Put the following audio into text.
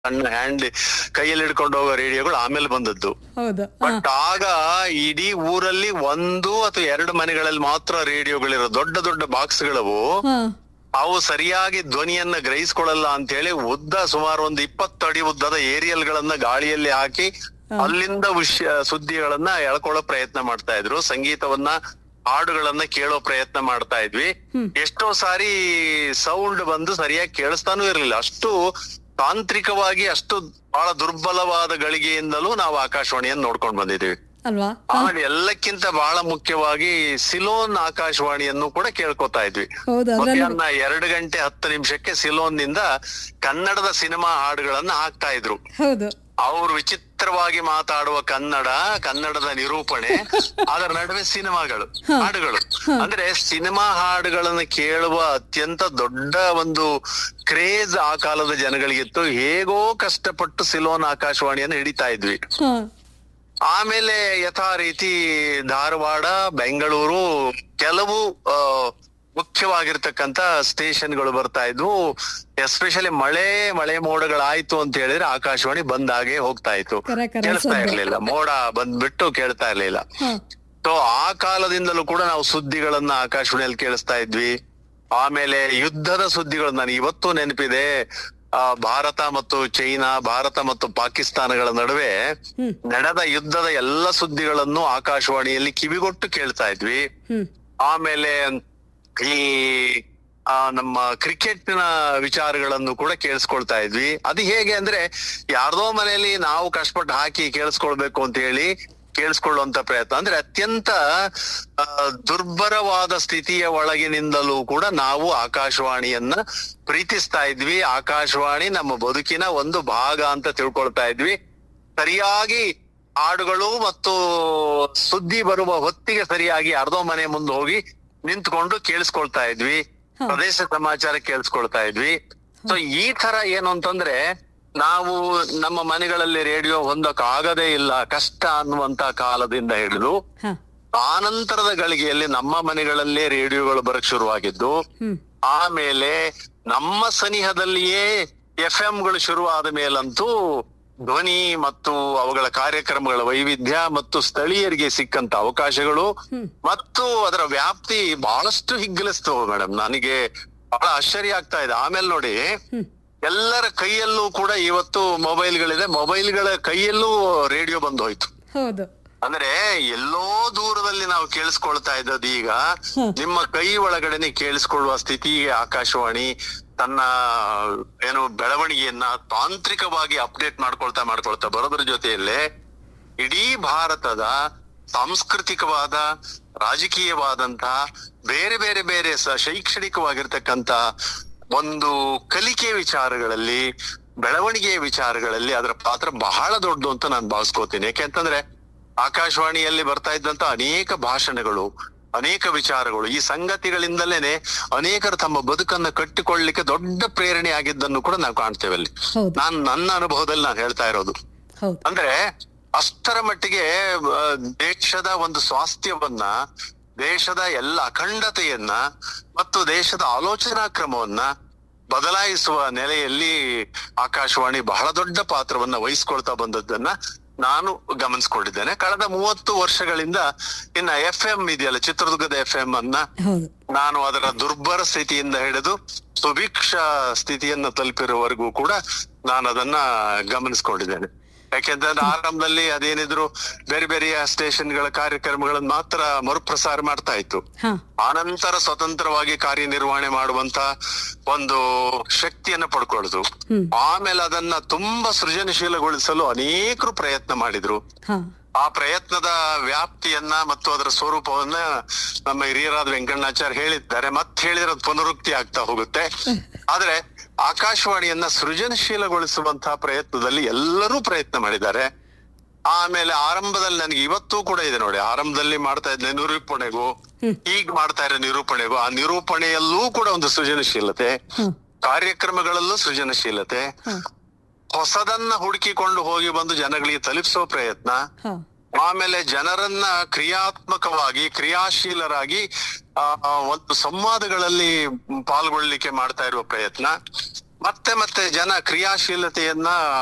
ಸಣ್ಣ ಹ್ಯಾಂಡ್ ಕೈಯಲ್ಲಿ ಹಿಡ್ಕೊಂಡು ಹೋಗೋ ರೇಡಿಯೋಗಳು ಆಮೇಲೆ ಬಂದದ್ದು ಹೌದು ಹಾ ಬಟ್ ಆಗ ಇಡೀ ಊರಲ್ಲಿ ಒಂದು ಅಥವಾ ಎರಡು ಮನೆಗಳಲ್ಲಿ ಮಾತ್ರ ರೇಡಿಯೋಗಳಿರೋ ದೊಡ್ಡ ದೊಡ್ಡ ಬಾಕ್ಸ್ಗಳವು ಹಾ ಅವು ಸರಿಯಾಗಿ ಧ್ವನಿಯನ್ನ ಗ್ರಹಿಸ್ಕೊಳ್ಳಲ್ಲ ಅಂತ ಹೇಳಿ ಉದ್ದ ಸುಮಾರು ಒಂದು ಇಪ್ಪತ್ತು ಅಡಿ ಉದ್ದದ ಏರಿಯಲ್ ಗಳನ್ನ ಗಾಳಿಯಲ್ಲಿ ಹಾಕಿ ಅಲ್ಲಿಂದ ವಿಷಯ ಸುದ್ದಿಗಳನ್ನ ಎಳ್ಕೊಳ್ಳೋ ಪ್ರಯತ್ನ ಮಾಡ್ತಾ ಇದ್ರು ಸಂಗೀತವನ್ನ ಹಾಡುಗಳನ್ನ ಕೇಳೋ ಪ್ರಯತ್ನ ಮಾಡ್ತಾ ಇದ್ವಿ ಎಷ್ಟೋ ಸಾರಿ ಸೌಂಡ್ ಬಂದು ಸರಿಯಾಗಿ ಕೇಳಿಸ್ತಾನೂ ಇರ್ಲಿಲ್ಲ ಅಷ್ಟು ತಾಂತ್ರಿಕವಾಗಿ ಅಷ್ಟು ಬಹಳ ದುರ್ಬಲವಾದ ಗಳಿಗೆಯಿಂದಲೂ ನಾವು ಆಕಾಶವಾಣಿಯನ್ನು ನೋಡ್ಕೊಂಡ್ ಬಂದಿದ್ದೀವಿ ಅಲ್ವಾ ಆಮೇಲೆ ಎಲ್ಲಕ್ಕಿಂತ ಬಹಳ ಮುಖ್ಯವಾಗಿ ಸಿಲೋನ್ ಆಕಾಶವಾಣಿಯನ್ನು ಕೂಡ ಕೇಳ್ಕೊತಾ ಇದ್ವಿ ಹೌದು ಅದ್ರಲ್ಲಿ ಮಧ್ಯಾಹ್ನ ಎರಡು ಗಂಟೆ ಹತ್ತು ನಿಮಿಷಕ್ಕೆ ಸಿಲೋನ್ ನಿಂದ ಕನ್ನಡದ ಸಿನಿಮಾ ಹಾಡುಗಳನ್ನ ಹಾಕ್ತಾ ಇದ್ರು ಹೌದು ಅವ್ರು ವಿಚಿತ್ರವಾಗಿ ಮಾತಾಡುವ ಕನ್ನಡ ಕನ್ನಡದ ನಿರೂಪಣೆ ಅದರ ನಡುವೆ ಸಿನಿಮಾಗಳು ಹಾಡುಗಳು ಅಂದ್ರೆ ಸಿನಿಮಾ ಹಾಡುಗಳನ್ನು ಕೇಳುವ ಅತ್ಯಂತ ದೊಡ್ಡ ಒಂದು ಕ್ರೇಜ್ ಆ ಕಾಲದ ಜನಗಳಿಗಿತ್ತು ಹೇಗೋ ಕಷ್ಟಪಟ್ಟು ಸಿಲೋನ್ ಆಕಾಶವಾಣಿಯನ್ನು ಹಿಡಿತಾ ಇದ್ವಿ ಹಾ ಆಮೇಲೆ ಯಥಾ ರೀತಿ ಧಾರವಾಡ ಬೆಂಗಳೂರು ಕೆಲವು ಆ, ಮುಖ್ಯವಾಗಿರ್ತಕ್ಕಂತ ಸ್ಟೇಷನ್ಗಳು ಬರ್ತಾ ಇದ್ವು ಎಸ್ಪೆಷಲಿ ಮಳೆ ಮಳೆ ಮೋಡಗಳಾಯ್ತು ಅಂತ ಹೇಳಿದ್ರೆ ಆಕಾಶವಾಣಿ ಬಂದಾಗೆ ಹೋಗ್ತಾ ಇತ್ತು ಕರೆ ಕರೆ ಕೇಳಿಸ್ತಾ ಸದ್ಯ. ಇರ್ಲಿಲ್ಲ ಮೋಡ ಬಂದ್ಬಿಟ್ಟು ಕೇಳ್ತಾ ಇರ್ಲಿಲ್ಲ ಹಾ ಸೊ ಆ ಕಾಲದಿಂದಲೂ ಕೂಡ ನಾವು ಸುದ್ದಿಗಳನ್ನ ಆಕಾಶವಾಣಿಯಲ್ಲಿ ಕೇಳಿಸ್ತಾ ಇದ್ವಿ ಆಮೇಲೆ ಯುದ್ಧದ ಸುದ್ದಿಗಳು ನನಗೆ ಇವತ್ತು ನೆನಪಿದೆ ಆ ಭಾರತ ಮತ್ತು ಚೈನಾ ಭಾರತ ಮತ್ತು ಪಾಕಿಸ್ತಾನಗಳ ನಡುವೆ ಹ್ಮ್. ನಡೆದ ಯುದ್ಧದ ಎಲ್ಲ ಸುದ್ದಿಗಳನ್ನು ಆಕಾಶವಾಣಿಯಲ್ಲಿ ಕಿವಿಗೊಟ್ಟು ಕೇಳ್ತಾ ಇದ್ವಿ ಹ್ಮ್ ಆಮೇಲೆ ಈ ಆ, ನಮ್ಮ ಕ್ರಿಕೆಟ್ನ ವಿಚಾರಗಳನ್ನು ಕೂಡ ಕೇಳಿಸ್ಕೊಳ್ತಾ ಇದ್ವಿ ಅದು ಹೇಗೆ ಅಂದ್ರೆ ಯಾರ್ದೋ ಮನೆಯಲ್ಲಿ ನಾವು ಕಷ್ಟಪಟ್ಟು ಹಾಕಿ ಕೇಳಿಸ್ಕೊಳ್ಬೇಕು ಅಂತ ಹೇಳಿ ಕೇಳಿಸ್ಕೊಳ್ಳುವಂತ ಪ್ರಯತ್ನ ಅಂದ್ರೆ ಅತ್ಯಂತ ಆ, ದುರ್ಭರವಾದ ಸ್ಥಿತಿಯ ಒಳಗಿನಿಂದಲೂ ಕೂಡ ನಾವು ಆಕಾಶವಾಣಿಯನ್ನ ಪ್ರೀತಿಸ್ತಾ ಇದ್ವಿ ಆಕಾಶವಾಣಿ ನಮ್ಮ ಬದುಕಿನ ಒಂದು ಭಾಗ ಅಂತ ತಿಳ್ಕೊಳ್ತಾ ಇದ್ವಿ ಸರಿಯಾಗಿ ಹಾಡುಗಳು ಮತ್ತು ಸುದ್ದಿ ಬರುವ ಹೊತ್ತಿಗೆ ಸರಿಯಾಗಿ ಅರ್ಧೋ ಮನೆ ಮುಂದೆ ಹೋಗಿ ನಿಂತ್ಕೊಂಡು ಕೇಳಿಸ್ಕೊಳ್ತಾ ಇದ್ವಿ ಹಾ. ಪ್ರದೇಶ ಸಮಾಚಾರ ಕೇಳಿಸ್ಕೊಳ್ತಾ ಇದ್ವಿ ಸೊ ಈ ತರ ಏನು ಅಂತಂದ್ರೆ ನಾವು ನಮ್ಮ ಮನೆಗಳಲ್ಲಿ ರೇಡಿಯೋ ಹೊಂದಕ್ ಆಗದೇ ಇಲ್ಲ ಕಷ್ಟ ಅನ್ನುವಂತ ಕಾಲದಿಂದ ಹಿಡಿದು ಹಾ ಆನಂತರದ ಗಳಿಗೆಯಲ್ಲಿ ನಮ್ಮ ಮನೆಗಳಲ್ಲೇ ರೇಡಿಯೋಗಳು ಬರಕ್ ಶುರುವಾಗಿದ್ದು ಹ್ಮ್ ಆಮೇಲೆ ನಮ್ಮ ಸನಿಹದಲ್ಲಿಯೇ ಎಫ್ ಗಳು ಶುರುವಾದ ಮೇಲಂತೂ ಧ್ವನಿ ಮತ್ತು ಅವುಗಳ ಕಾರ್ಯಕ್ರಮಗಳ ವೈವಿಧ್ಯ ಮತ್ತು ಸ್ಥಳೀಯರಿಗೆ ಸಿಕ್ಕಂತ ಅವಕಾಶಗಳು ಹ್ಮ್. ಮತ್ತು ಅದರ ವ್ಯಾಪ್ತಿ ಬಹಳಷ್ಟು ಹಿಗ್ಗಲಿಸ್ತು ಮೇಡಮ್ ನನಗೆ ಬಹಳ ಆಶ್ಚರ್ಯ ಆಗ್ತಾ ಇದೆ ಆಮೇಲೆ ನೋಡಿ ಹ್ಮ್ ಎಲ್ಲರ ಕೈಯಲ್ಲೂ ಕೂಡ ಇವತ್ತು ಮೊಬೈಲ್ಗಳಿದೆ ಮೊಬೈಲ್ಗಳ ಕೈಯಲ್ಲೂ ರೇಡಿಯೋ ಬಂದು ಹೋಯ್ತು ಹೌದು ಅಂದ್ರೆ ಎಲ್ಲೋ ದೂರದಲ್ಲಿ ನಾವು ಕೇಳಿಸ್ಕೊಳ್ತಾ ಇದ್ದದ್ದು ಈಗ ಹ್ಮ್. ನಿಮ್ಮ ಕೈ ಒಳಗಡೆನೆ ಕೇಳಿಸ್ಕೊಳ್ಳುವ ಸ್ಥಿತಿಗೆ ಆಕಾಶವಾಣಿ ತನ್ನ ಏನು ಬೆಳವಣಿಗೆಯನ್ನ ತಾಂತ್ರಿಕವಾಗಿ ಅಪ್ಡೇಟ್ ಮಾಡ್ಕೊಳ್ತಾ ಮಾಡ್ಕೊಳ್ತಾ ಬರೋದ್ರ ಜೊತೆಯಲ್ಲೇ ಇಡೀ ಭಾರತದ ಸಾಂಸ್ಕೃತಿಕವಾದ ರಾಜಕೀಯವಾದಂತ ಬೇರೆ ಬೇರೆ ಬೇರೆ ಸ ಶೈಕ್ಷಣಿಕವಾಗಿರ್ತಕ್ಕಂತ ಒಂದು ಕಲಿಕೆ ವಿಚಾರಗಳಲ್ಲಿ ಬೆಳವಣಿಗೆಯ ವಿಚಾರಗಳಲ್ಲಿ ಅದರ ಪಾತ್ರ ಬಹಳ ದೊಡ್ಡದು ಅಂತ ನಾನು ಭಾವಿಸ್ಕೋತೀನಿ ಯಾಕೆಂತಂದ್ರೆ ಆಕಾಶವಾಣಿಯಲ್ಲಿ ಬರ್ತಾ ಇದ್ದಂತ ಅನೇಕ ಭಾಷಣಗಳು ಅನೇಕ ವಿಚಾರಗಳು ಈ ಸಂಗತಿಗಳಿಂದಲೇನೆ ಅನೇಕರು ತಮ್ಮ ಬದುಕನ್ನ ಕಟ್ಟಿಕೊಳ್ಳಲಿಕ್ಕೆ ದೊಡ್ಡ ಪ್ರೇರಣೆ ಆಗಿದ್ದನ್ನು ಕೂಡ ನಾವು ಕಾಣ್ತೇವೆ ಅಲ್ಲಿ ಹೌದು ನಾನ್ ನನ್ನ ಅನುಭವದಲ್ಲಿ ನಾನು ಹೇಳ್ತಾ ಇರೋದು ಹೌದು ಅಂದ್ರೆ ಅಷ್ಟರ ಮಟ್ಟಿಗೆ ಆ, ದೇಶದ ಒಂದು ಸ್ವಾಸ್ಥ್ಯವನ್ನ ದೇಶದ ಎಲ್ಲ ಅಖಂಡತೆಯನ್ನ ಮತ್ತು ದೇಶದ ಆಲೋಚನಾ ಕ್ರಮವನ್ನ ಬದಲಾಯಿಸುವ ನೆಲೆಯಲ್ಲಿ ಆಕಾಶವಾಣಿ ಬಹಳ ದೊಡ್ಡ ಪಾತ್ರವನ್ನ ವಹಿಸ್ಕೊಳ್ತಾ ಬಂದದ್ದನ್ನ ನಾನು ಗಮನಿಸ್ಕೊಂಡಿದ್ದೇನೆ ಕಳೆದ ಮೂವತ್ತು ವರ್ಷಗಳಿಂದ ಇನ್ನ ಎಫ್ ಎಂ ಇದೆಯಲ್ಲ ಚಿತ್ರದುರ್ಗದ ಎಫ್ ಎಂ ಅನ್ನ ಹೌದು ನಾನು ಅದರ ದುರ್ಬರ ಸ್ಥಿತಿಯಿಂದ ಹಿಡಿದು ಸುಭಿಕ್ಷ ಸ್ಥಿತಿಯನ್ನ ತಲುಪಿರುವವರೆಗೂ ಕೂಡ ನಾನು ಅದನ್ನ ಗಮನಿಸ್ಕೊಂಡಿದ್ದೇನೆ ಯಾಕೆಂತಂದ್ರೆ ಆರಂಭದಲ್ಲಿ ಅದೇನಿದ್ರು ಬೇರೆ ಬೇರೆಯ ಸ್ಟೇಷನ್ಗಳ ಕಾರ್ಯಕ್ರಮಗಳನ್ನ ಮಾತ್ರ ಮರುಪ್ರಸಾರ ಮಾಡ್ತಾ ಇತ್ತು ಹಾ ಆನಂತರ ಸ್ವತಂತ್ರವಾಗಿ ಕಾರ್ಯನಿರ್ವಹಣೆ ಮಾಡುವಂತ ಒಂದು ಶಕ್ತಿಯನ್ನ ಪಡ್ಕೊಳ್ತು ಹ್ಮ್ ಆಮೇಲೆ ಅದನ್ನ ತುಂಬಾ ಸೃಜನಶೀಲಗೊಳಿಸಲು ಅನೇಕರು ಪ್ರಯತ್ನ ಮಾಡಿದ್ರು ಹಾ ಆ ಪ್ರಯತ್ನದ ವ್ಯಾಪ್ತಿಯನ್ನ ಮತ್ತು ಅದರ ಸ್ವರೂಪವನ್ನ ನಮ್ಮ ಹಿರಿಯರಾದ ವೆಂಕಣ್ಣಾಚಾರ್ಯ ಹೇಳಿದ್ದಾರೆ ಮತ್ತೆ ಹೇಳಿದ್ರೆ ಅದು ಪುನರುಕ್ತಿ ಆಗ್ತಾ ಹೋಗುತ್ತೆ ಆದ್ರೆ ಆಕಾಶವಾಣಿಯನ್ನ ಸೃಜನಶೀಲಗೊಳಿಸುವಂತಹ ಪ್ರಯತ್ನದಲ್ಲಿ ಎಲ್ಲರೂ ಪ್ರಯತ್ನ ಮಾಡಿದ್ದಾರೆ ಆಮೇಲೆ ಆರಂಭದಲ್ಲಿ ನನಗೆ ಇವತ್ತೂ ಕೂಡ ಇದೆ ನೋಡಿ ಆರಂಭದಲ್ಲಿ ಮಾಡ್ತಾ ಇದ್ದೆ ನಿರೂಪಣೆಗೂ ಈಗ ಮಾಡ್ತಾ ಇರೋ ನಿರೂಪಣೆಗೂ ಆ ನಿರೂಪಣೆಯಲ್ಲೂ ಕೂಡ ಒಂದು ಸೃಜನಶೀಲತೆ ಹಾ ಕಾರ್ಯಕ್ರಮಗಳಲ್ಲೂ ಸೃಜನಶೀಲತೆ ಹಾ ಹೊಸದನ್ನ ಹುಡುಕಿಕೊಂಡು ಹೋಗಿ ಬಂದು ಜನಗಳಿಗೆ ತಲುಪಿಸೋ ಪ್ರಯತ್ನ ಹಾ ಆಮೇಲೆ ಜನರನ್ನ ಕ್ರಿಯಾತ್ಮಕವಾಗಿ ಕ್ರಿಯಾಶೀಲರಾಗಿ ಆ, ಆ, ಒಂದು ಸಂವಾದಗಳಲ್ಲಿ ಪಾಲ್ಗೊಳ್ಳಿಕ್ಕೆ ಮಾಡ್ತಾ ಇರುವ ಪ್ರಯತ್ನ ಮತ್ತೆ ಮತ್ತೆ ಜನ ಕ್ರಿಯಾಶೀಲತೆಯನ್ನ